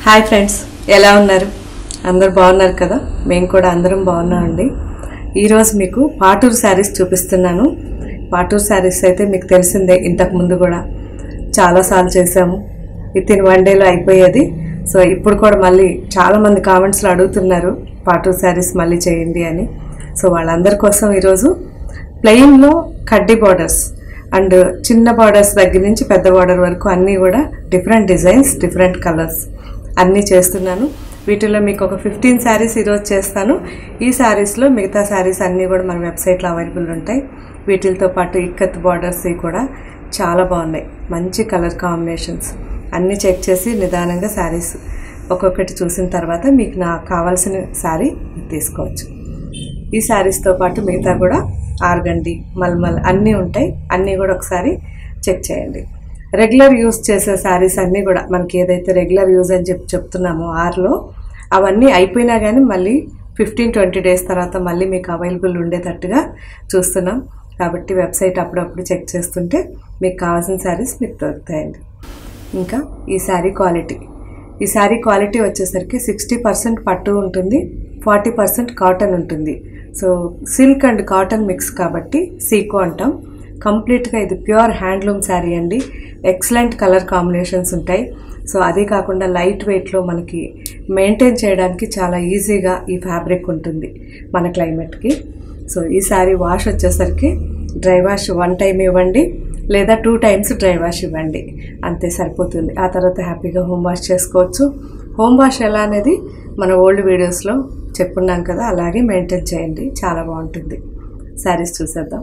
hi friends ఎలా ఉన్నారు అందరు బాగున్నారు కదా మేము కూడా అందరం బాగున్నామండి ఈరోజు మీకు పాటూరు శారీస్ చూపిస్తున్నాను పాటూరు శారీస్ అయితే మీకు తెలిసిందే ఇంతకు ముందు కూడా చాలాసార్లు చేసాము విత్ ఇన్ వన్ డేలో అయిపోయేది సో ఇప్పుడు కూడా మళ్ళీ చాలామంది కామెంట్స్లో అడుగుతున్నారు పాటూరు శారీస్ మళ్ళీ చేయండి అని సో వాళ్ళందరి కోసం ఈరోజు ప్లెయిన్లో కడ్డీ బార్డర్స్ అండ్ చిన్న బార్డర్స్ దగ్గర నుంచి పెద్ద బార్డర్ వరకు అన్నీ కూడా డిఫరెంట్ డిజైన్స్ డిఫరెంట్ కలర్స్ అన్నీ చేస్తున్నాను వీటిలో మీకు ఒక ఫిఫ్టీన్ శారీస్ ఈరోజు చేస్తాను ఈ శారీస్లో మిగతా శారీస్ అన్నీ కూడా మన వెబ్సైట్లో అవైలబుల్ ఉంటాయి వీటితో పాటు ఇక్కత్ బార్డర్స్ కూడా చాలా బాగున్నాయి మంచి కలర్ కాంబినేషన్స్ అన్నీ చెక్ చేసి నిదానంగా శారీస్ ఒక్కొక్కటి చూసిన తర్వాత మీకు నాకు కావాల్సిన శారీ తీసుకోవచ్చు ఈ శారీస్తో పాటు మిగతా కూడా ఆర్గండి మల్మల్ అన్నీ ఉంటాయి అన్నీ కూడా ఒకసారి చెక్ చేయండి రెగ్యులర్ యూస్ చేసే శారీస్ అన్నీ కూడా మనకి ఏదైతే రెగ్యులర్ యూజ్ అని చెప్పి చెప్తున్నామో ఆర్లో అవన్నీ అయిపోయినా కానీ మళ్ళీ ఫిఫ్టీన్ ట్వంటీ డేస్ తర్వాత మళ్ళీ మీకు అవైలబుల్ ఉండేటట్టుగా చూస్తున్నాం కాబట్టి వెబ్సైట్ అప్పుడప్పుడు చెక్ చేస్తుంటే మీకు కావాల్సిన శారీస్ మీకు దొరుకుతాయండి ఇంకా ఈ శారీ క్వాలిటీ ఈ శారీ క్వాలిటీ వచ్చేసరికి సిక్స్టీ పర్సెంట్ పట్టు ఉంటుంది ఫార్టీ పర్సెంట్ కాటన్ ఉంటుంది so silk and cotton mix కాబట్టి సీకో అంటాం కంప్లీట్గా ఇది ప్యూర్ హ్యాండ్లూమ్ శారీ అండి ఎక్సలెంట్ కలర్ కాంబినేషన్స్ ఉంటాయి సో అదే కాకుండా లైట్ వెయిట్లో మనకి మెయింటైన్ చేయడానికి చాలా ఈజీగా ఈ ఫ్యాబ్రిక్ ఉంటుంది మన క్లైమేట్కి సో ఈ శారీ వాష్ వచ్చేసరికి డ్రై వాష్ వన్ టైం ఇవ్వండి లేదా టూ టైమ్స్ డ్రై వాష్ ఇవ్వండి అంతే సరిపోతుంది ఆ తర్వాత హ్యాపీగా హోమ్ వాష్ చేసుకోవచ్చు హోమ్ వాష్ ఎలా అనేది మన ఓల్డ్ వీడియోస్లో చెప్పున్నాం కదా అలాగే మెయింటైన్ చేయండి చాలా బాగుంటుంది శారీస్ చూసేద్దాం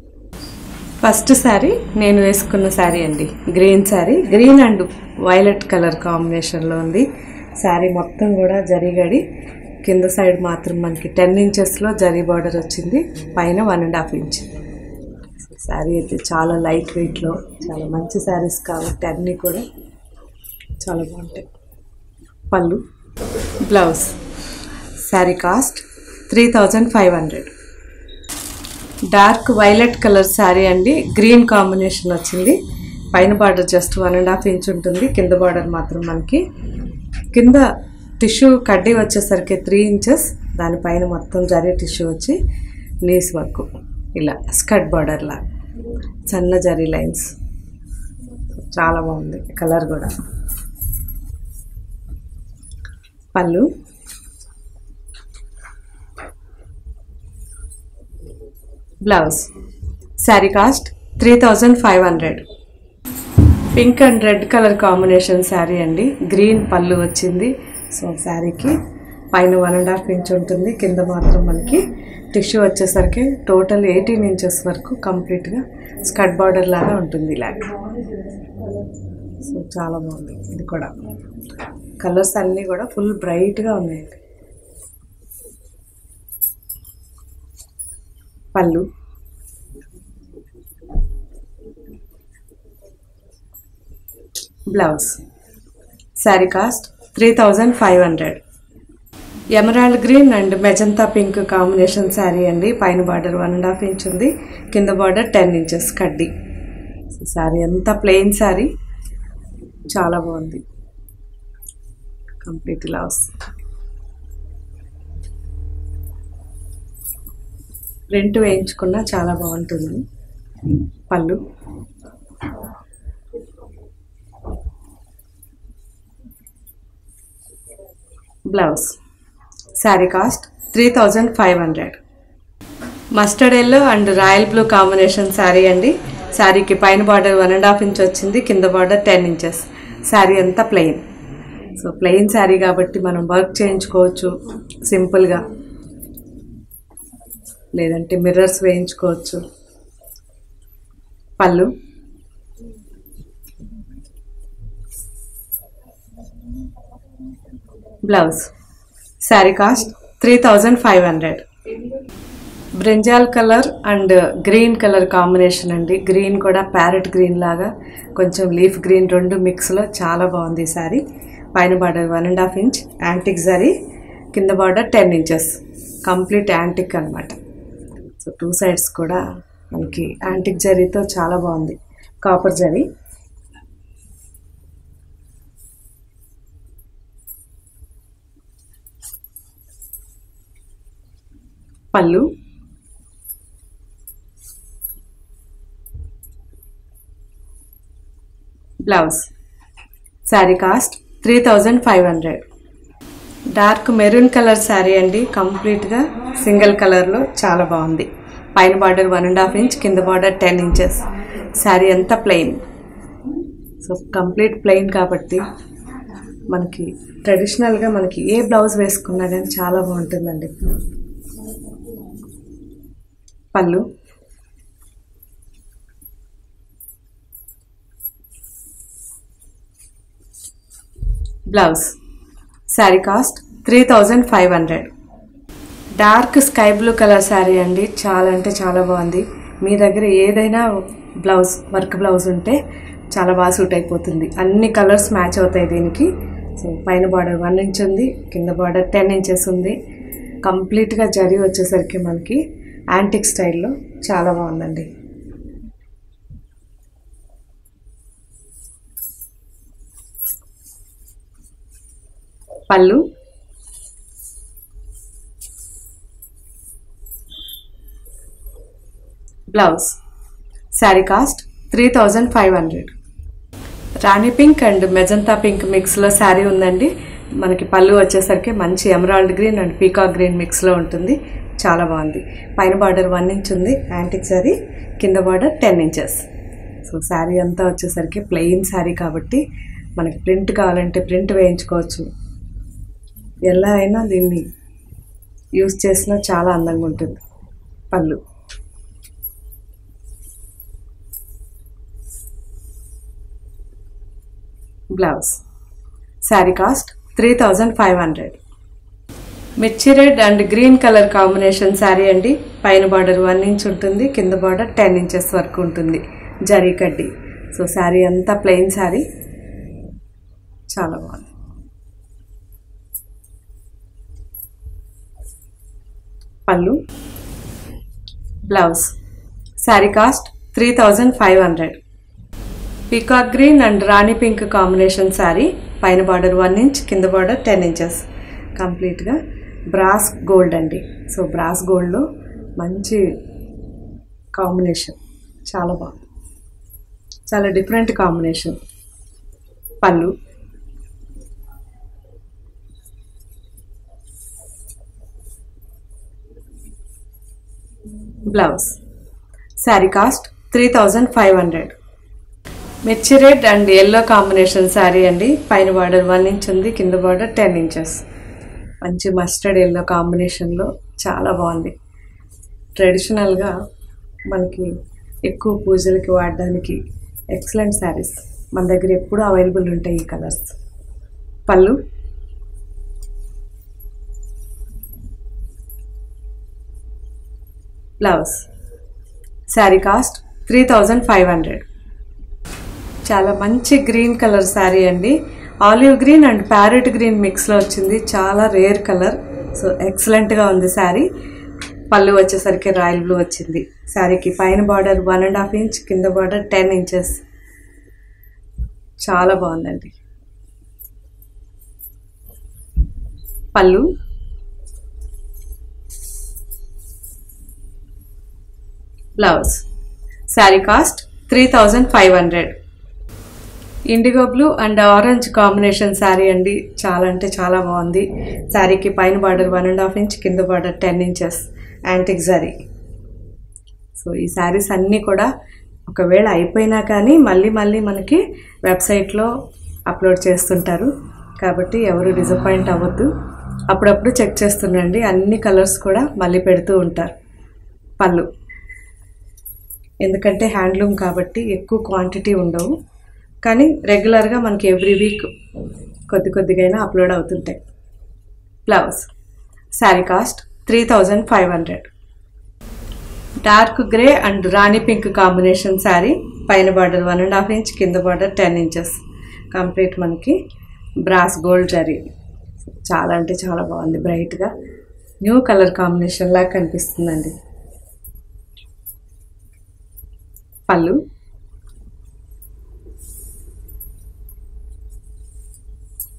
ఫస్ట్ శారీ నేను వేసుకున్న శారీ అండి green sari green and violet colour కాంబినేషన్లో ఉంది శారీ మొత్తం కూడా జరిగడి కింద సైడ్ మాత్రం మనకి టెన్ ఇంచెస్లో జరీ బార్డర్ వచ్చింది పైన one and half inch sari అయితే చాలా లైట్ వెయిట్లో చాలా మంచి శారీస్ కాబట్టి అన్నీ కూడా చాలా బాగుంటాయి పళ్ళు blouse saree cost three thousand five hundred dark violet colour saree అండి గ్రీన్ కాంబినేషన్ వచ్చింది పైన border just one and half inch ఉంటుంది కింద బార్డర్ మాత్రం మనకి కింద టిష్యూ కడ్డీ వచ్చేసరికి త్రీ ఇంచెస్ దానిపైన మొత్తం జరీ టిష్యూ వచ్చి నీస్ వర్క్ ఇలా స్కర్ట్ బార్డర్లా సన్న జరీ లైన్స్ చాలా బాగుంది కలర్ కూడా పళ్ళు blouse saree cost three thousand five hundred pink and red colour combination saree అండి గ్రీన్ పళ్ళు వచ్చింది సో శారీకి పైన వన్ అండ్ హాఫ్ ఇంచ్ ఉంటుంది కింద మాత్రం మనకి టిష్యూ వచ్చేసరికి టోటల్ ఎయిటీన్ ఇంచెస్ వరకు కంప్లీట్గా స్కర్ట్ బార్డర్ లాగా ఉంటుంది ఇలాగ సో చాలా బాగుంది ఇది కూడా కలర్స్ అన్నీ కూడా ఫుల్ బ్రైట్గా ఉన్నాయండి పళ్ళు blouse saree cost three thousand five hundred emerald green and magenta pink combination saree అండి పైన border one and half inch ఉంది కింద బార్డర్ టెన్ ఇంచెస్ కడ్డీ శారీ అంతా ప్లెయిన్ శారీ చాలా బాగుంది కంప్లీట్ ఇలా వస్తుంది ప్రింట్ వేయించుకున్నా చాలా బాగుంటుంది పళ్ళు blouse saree cost three thousand five hundred mustard yellow and royal blue combination saree అండి శారీకి పైన border one and half inch వచ్చింది కింద బార్డర్ టెన్ ఇంచెస్ శారీ అంతా ప్లెయిన్ సో ప్లెయిన్ శారీ కాబట్టి మనం వర్క్ చేయించుకోవచ్చు సింపుల్గా లేదంటే మిర్రర్స్ వేయించుకోవచ్చు పళ్ళు blouse saree cost three thousand five hundred brinjal colour and green colour combination అండి గ్రీన్ కూడా ప్యారెట్ గ్రీన్ లాగా కొంచెం లీఫ్ గ్రీన్ రెండు మిక్స్లో చాలా బాగుంది ఈ శారీ పైన border one and half inch antique zari కింద border ten inches complete antique అనమాట సో టూ సైడ్స్ కూడా మనకి యాంటిక్ జరీతో చాలా బాగుంది కాపర్ జరీ పళ్ళు blouse saree cost three thousand five hundred dark maroon colour saree అండి కంప్లీట్గా సింగిల్ కలర్లో చాలా బాగుంది పైన border one and half inch కింద బార్డర్ టెన్ ఇంచెస్ శారీ అంతా ప్లెయిన్ సో కంప్లీట్ ప్లెయిన్ కాబట్టి మనకి ట్రెడిషనల్గా మనకి ఏ బ్లౌజ్ వేసుకున్నా కానీ చాలా బాగుంటుందండి పళ్ళు blouse saree cost three thousand five hundred dark sky blue colour saree అండి చాలా అంటే చాలా బాగుంది మీ దగ్గర ఏదైనా బ్లౌజ్ వర్క్ బ్లౌజ్ ఉంటే చాలా బాగా సూట్ అయిపోతుంది అన్ని కలర్స్ మ్యాచ్ అవుతాయి దీనికి సో పైన బార్డర్ వన్ ఇంచ్ ఉంది కింద బార్డర్ టెన్ ఇంచెస్ ఉంది కంప్లీట్గా జరీ వచ్చేసరికి మనకి యాంటిక్ స్టైల్లో చాలా బాగుందండి పళ్ళు blouse saree cost three thousand five hundred rani pink and magenta pink మిక్స్లో శారీ ఉందండి మనకి పళ్ళు వచ్చేసరికి మంచి emerald green and peacock green మిక్స్లో ఉంటుంది చాలా బాగుంది పైన బార్డర్ వన్ ఇంచ్ ఉంది యాంటిక్ శారీ కింద border ten inches so saree అంతా వచ్చేసరికి ప్లెయిన్ శారీ కాబట్టి మనకి ప్రింట్ కావాలంటే ప్రింట్ వేయించుకోవచ్చు ఎలా అయినా దీన్ని యూస్ చేసినా చాలా అందంగా ఉంటుంది పళ్ళు blouse saree cost three thousand five hundred mirchi red and green colour combination saree అండి పైన బార్డర్ వన్ ఇంచ్ ఉంటుంది కింద బార్డర్ టెన్ ఇంచెస్ వరకు ఉంటుంది జరీ కడ్డీ సో శారీ అంతా ప్లెయిన్ శారీ చాలా బాగుంది పళ్ళు blouse saree cost three thousand five hundred peacock green and rani pink combination saree పైన బార్డర్ వన్ ఇంచ్ కింద బార్డర్ టెన్ ఇంచెస్ కంప్లీట్గా బ్రాస్ గోల్డ్ అండి సో బ్రాస్ గోల్డ్లో మంచి కాంబినేషన్ చాలా బాగుంది చాలా డిఫరెంట్ కాంబినేషన్ పళ్ళు blouse saree cost three thousand five hundred mirchi red and yellow combination saree అండి పైన బార్డర్ వన్ ఇంచ్ ఉంది కింద బార్డర్ టెన్ ఇంచెస్ మంచి మస్టర్డ్ ఎల్లో కాంబినేషన్లో చాలా బాగుంది ట్రెడిషనల్గా మనకి ఎక్కువ పూజలకి వాడడానికి ఎక్సలెంట్ శారీస్ మన దగ్గర ఎప్పుడూ అవైలబుల్ ఉంటాయి ఈ కలర్స్ పళ్ళు blouse saree cost three thousand five hundred చాలా మంచి గ్రీన్ కలర్ శారీ అండి olive green and parrot green మిక్స్లో వచ్చింది చాలా రేర్ కలర్ సో ఎక్సలెంట్గా ఉంది శారీ పళ్ళు వచ్చేసరికి రాయల్ బ్లూ వచ్చింది శారీకి పైన border one and half inch కింద బార్డర్ టెన్ ఇంచెస్ చాలా బాగుందండి పళ్ళు blouse saree cost three thousand five hundred indigo blue and orange combination saree అండి చాలా అంటే చాలా బాగుంది శారీకి పైన border one and half inch కింద border ten inches antique zari so ఈ శారీస్ అన్నీ కూడా ఒకవేళ అయిపోయినా కానీ మళ్ళీ మళ్ళీ మనకి వెబ్సైట్లో అప్లోడ్ చేస్తుంటారు కాబట్టి ఎవరు డిసప్పాయింట్ అవ్వద్దు అప్పుడప్పుడు చెక్ చేస్తుండండి అన్ని కలర్స్ కూడా మళ్ళీ పెడుతూ ఉంటారు పళ్ళు ఎందుకంటే హ్యాండ్లూమ్ కాబట్టి ఎక్కువ క్వాంటిటీ ఉండవు కానీ రెగ్యులర్గా మనకి ఎవ్రీ వీక్ కొద్ది కొద్దిగైనా అప్లోడ్ అవుతుంటాయి blouse saree cost three thousand five hundred dark grey and rani pink combination saree పైన border one and half inch కింద బార్డర్ టెన్ ఇంచెస్ కంప్లీట్ మనకి బ్రాస్ గోల్డ్ జరీ చాలా అంటే చాలా బాగుంది బ్రైట్గా న్యూ కలర్ కాంబినేషన్ లాగా కనిపిస్తుందండి పళ్ళు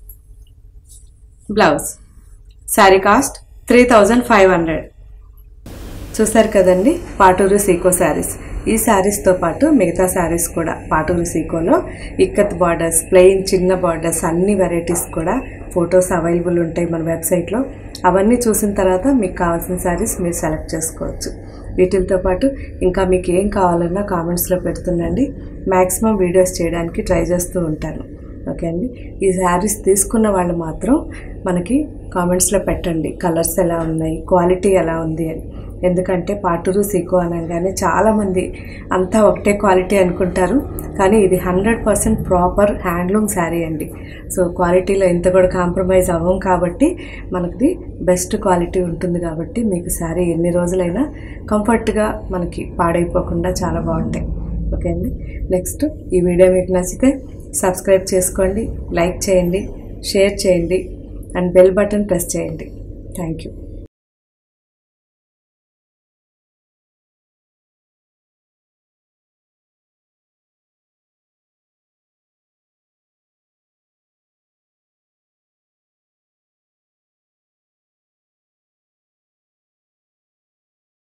blouse saree cost three thousand five hundred చూసారు కదండి పాటూరు సీకో శారీస్ ఈ శారీస్తో పాటు మిగతా శారీస్ కూడా పాటూరు సీకోలో ఇక్కత్ బార్డర్స్ ప్లెయిన్ చిన్న బార్డర్స్ అన్ని వెరైటీస్ కూడా ఫొటోస్ అవైలబుల్ ఉంటాయి మన వెబ్సైట్లో అవన్నీ చూసిన తర్వాత మీకు కావాల్సిన శారీస్ మీరు సెలెక్ట్ చేసుకోవచ్చు వీటితో పాటు ఇంకా మీకు ఏం కావాలన్నా కామెంట్స్లో పెడుతుండండి మ్యాక్సిమం వీడియోస్ చేయడానికి ట్రై చేస్తూ ఉంటాను ఓకే అండి ఈ శారీస్ తీసుకున్న వాళ్ళు మాత్రం మనకి కామెంట్స్లో పెట్టండి కలర్స్ ఎలా ఉన్నాయి క్వాలిటీ ఎలా ఉంది అని ఎందుకంటే పాటూరు సీకో అనగానే చాలామంది అంతా ఒకటే క్వాలిటీ అనుకుంటారు కానీ ఇది hundred percent proper handloom sari అండి సో క్వాలిటీలో ఎంత కూడా కాంప్రమైజ్ అవ్వం కాబట్టి మనకి బెస్ట్ క్వాలిటీ ఉంటుంది కాబట్టి మీకు శారీ ఎన్ని రోజులైనా కంఫర్ట్గా మనకి పాడైపోకుండా చాలా బాగుంటాయి ఓకే అండి నెక్స్ట్ ఈ వీడియో మీకు నచ్చితే సబ్స్క్రైబ్ చేసుకోండి లైక్ చేయండి షేర్ చేయండి అండ్ బెల్ బటన్ ప్రెస్ చేయండి థ్యాంక్ యూ